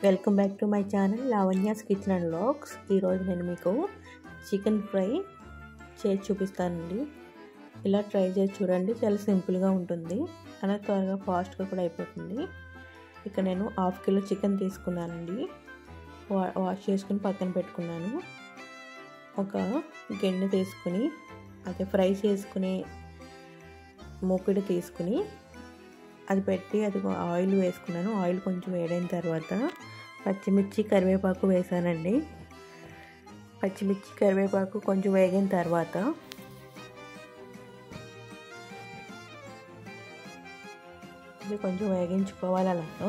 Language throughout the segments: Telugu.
welcome back to my channel Lavanya's kitchen and vlogs ఈరోజు నేను మీకు చికెన్ ఫ్రై చేసి చూపిస్తానండి ఇలా ట్రై చేసి చూడండి చాలా సింపుల్గా ఉంటుంది అలా త్వరగా ఫాస్ట్గా కూడా అయిపోతుంది ఇక నేను హాఫ్ కిలో చికెన్ తీసుకున్నానండి వా వాష్ చేసుకుని పక్కన పెట్టుకున్నాను ఒక గిన్నె తీసుకుని అదే ఫ్రై చేసుకుని మూకుడు తీసుకుని అది పెట్టి అది ఆయిల్ వేసుకున్నాను ఆయిల్ కొంచెం వేడైన తర్వాత పచ్చిమిర్చి కరివేపాకు వేసానండి పచ్చిమిర్చి కరివేపాకు కొంచెం వేగిన తర్వాత ఇది కొంచెం వేగించుకోవాలి అలాగా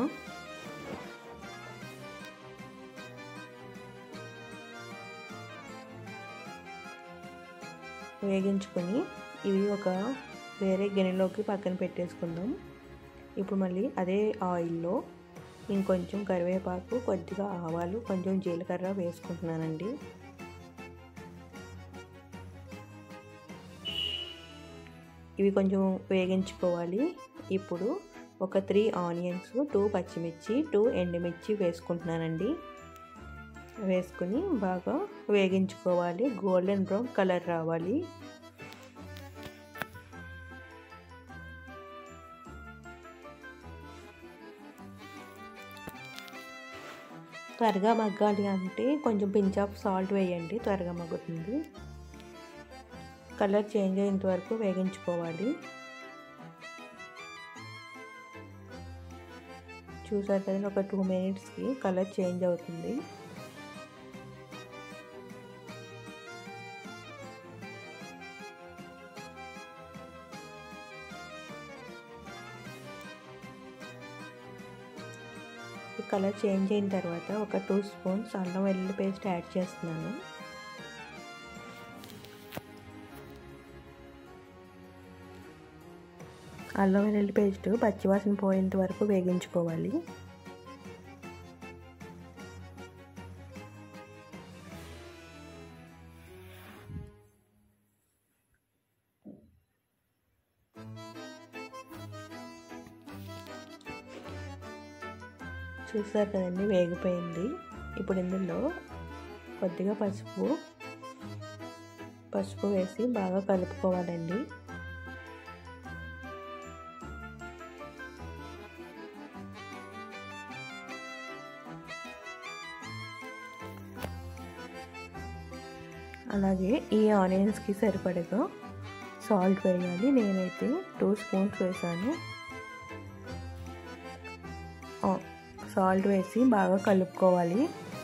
వేగించుకొని ఇవి ఒక వేరే గిన్నెలోకి పక్కన పెట్టేసుకుందాం ఇప్పుడు మళ్ళీ అదే ఆయిల్లో ఇంకొంచెం కరివేపాకు కొద్దిగా ఆవాలు కొంచెం జీలకర్ర వేసుకుంటున్నానండి ఇవి కొంచెం వేగించుకోవాలి ఇప్పుడు ఒక త్రీ ఆనియన్స్ టూ పచ్చిమిర్చి టూ ఎండుమిర్చి వేసుకుంటున్నానండి వేసుకుని బాగా వేగించుకోవాలి గోల్డెన్ బ్రౌన్ కలర్ రావాలి త్వరగా మగ్గాలి అంటే కొంచెం పించ్ ఆఫ్ సాల్ట్ వేయండి త్వరగా మగ్గుతుంది కలర్ చేంజ్ అయ్యేంత వరకు వేగించుకోవాలి చూసారు కదా ఒక టూ మినిట్స్కి కలర్ చేంజ్ అవుతుంది కలర్ చేంజ్ అయిన తర్వాత ఒక టూ స్పూన్స్ అల్లం వెల్లుల్లి పేస్ట్ యాడ్ చేస్తున్నాను అల్లం వెల్లుల్లి పేస్ట్ పచ్చివాసన పోయేంత వరకు వేగించుకోవాలి చూసారు కదండి వేగిపోయింది ఇప్పుడు ఇందులో కొద్దిగా పసుపు పసుపు వేసి బాగా కలుపుకోవాలండి అలాగే ఈ ఆనియన్స్కి సరిపడగా సాల్ట్ వేయాలి నేనైతే టూ స్పూన్స్ వేసాను సాల్ట్ వేసి బాగా కలుపుకోవాలి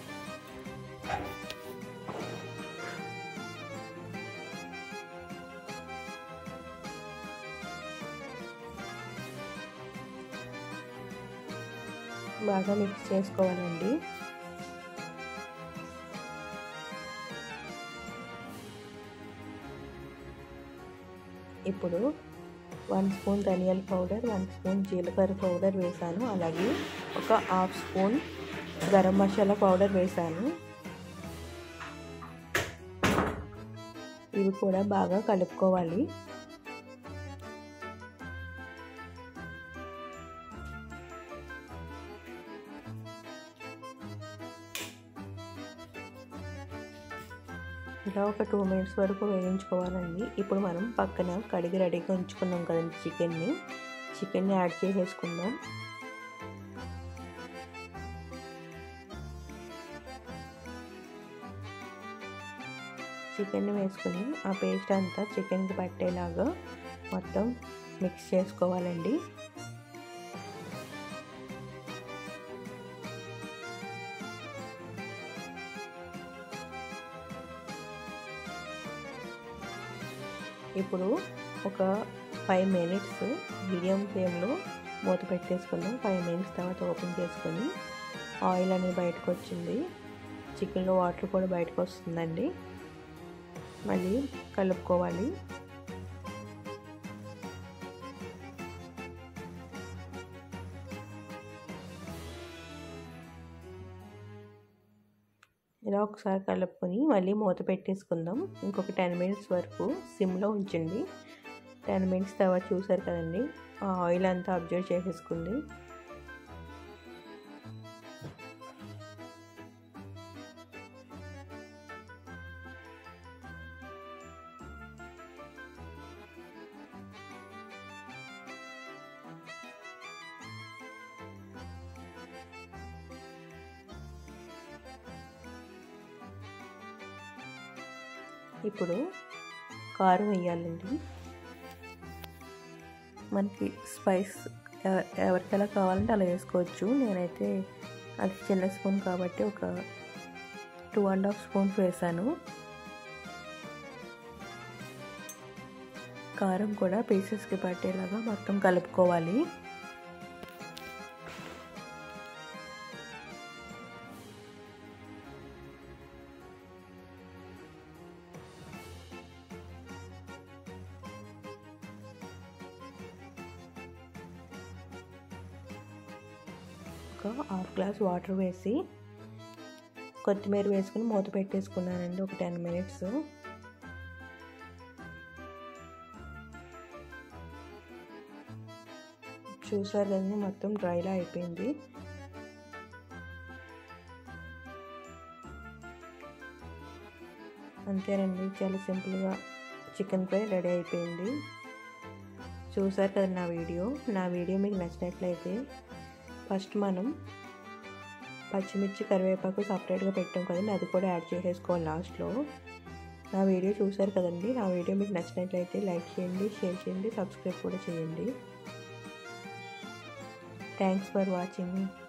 బాగా మిక్స్ చేసుకోవాలండి ఇప్పుడు వన్ స్పూన్ ధనియాల పౌడర్ వన్ స్పూన్ జీలకర్ర పౌడర్ వేసాను అలాగే ఒక half spoon garam masala powder వేసాను ఇవి కూడా బాగా కలుపుకోవాలి ఇలా ఒక టూ మినిట్స్ వరకు వేయించుకోవాలండి ఇప్పుడు మనం పక్కన కడిగి రెడీగా ఉంచుకున్నాం కదండి చికెన్ని చికెన్ని యాడ్ చేసేసుకుందాం చికెన్ వేసుకుని ఆ పేస్ట్ అంతా చికెన్కి పట్టేలాగా మొత్తం మిక్స్ చేసుకోవాలండి ఇప్పుడు ఒక ఫైవ్ మినిట్స్ మీడియం ఫ్లేమ్లో మూత పెట్టేసుకుందాం ఫైవ్ మినిట్స్ తర్వాత ఓపెన్ చేసుకొని ఆయిల్ అనేది బయటకు వచ్చింది చికెన్లో వాటర్ కూడా బయటకు వస్తుందండి మళ్ళీ కలుపుకోవాలి ఇలా ఒకసారి కలుపుకొని మళ్ళీ మూత పెట్టేసుకుందాం ఇంకొక టెన్ మినిట్స్ వరకు సిమ్లో ఉంచండి టెన్ మినిట్స్ తర్వాత చూసారు కదండి ఆ ఆయిల్ అంతా అబ్జర్వ్ చేసేసుకుంది ఇప్పుడు కారం వేయాలండి మనకి స్పైస్ ఎవరికి ఎలా కావాలంటే అలా వేసుకోవచ్చు నేనైతే అది చిన్న స్పూన్ కాబట్టి ఒక టూ అండ్ హాఫ్ స్పూన్స్ వేసాను కారం కూడా పీసెస్కి పట్టేలాగా మొత్తం కలుపుకోవాలి ఒక హాఫ్ గ్లాస్ వాటర్ వేసి కొత్తిమీర వేసుకుని మూత పెట్టేసుకున్నానండి ఒక టెన్ మినిట్స్ చూసారు కదండి మొత్తం డ్రైలా అయిపోయింది అంతేనండి చాలా సింపుల్గా చికెన్ ఫ్రై రెడీ అయిపోయింది చూసారు కదా నా వీడియో నా వీడియో మీకు నచ్చినట్లయితే ఫస్ట్ మనం పచ్చిమిర్చి కరివేపాకు సపరేట్గా పెట్టాం కదండి అది కూడా యాడ్ చేసేసుకోవాలి లాస్ట్లో నా వీడియో చూసారు కదండి నా వీడియో మీకు నచ్చినట్లయితే లైక్ చేయండి షేర్ చేయండి సబ్స్క్రైబ్ కూడా చేయండి థ్యాంక్స్ ఫర్ వాచింగ్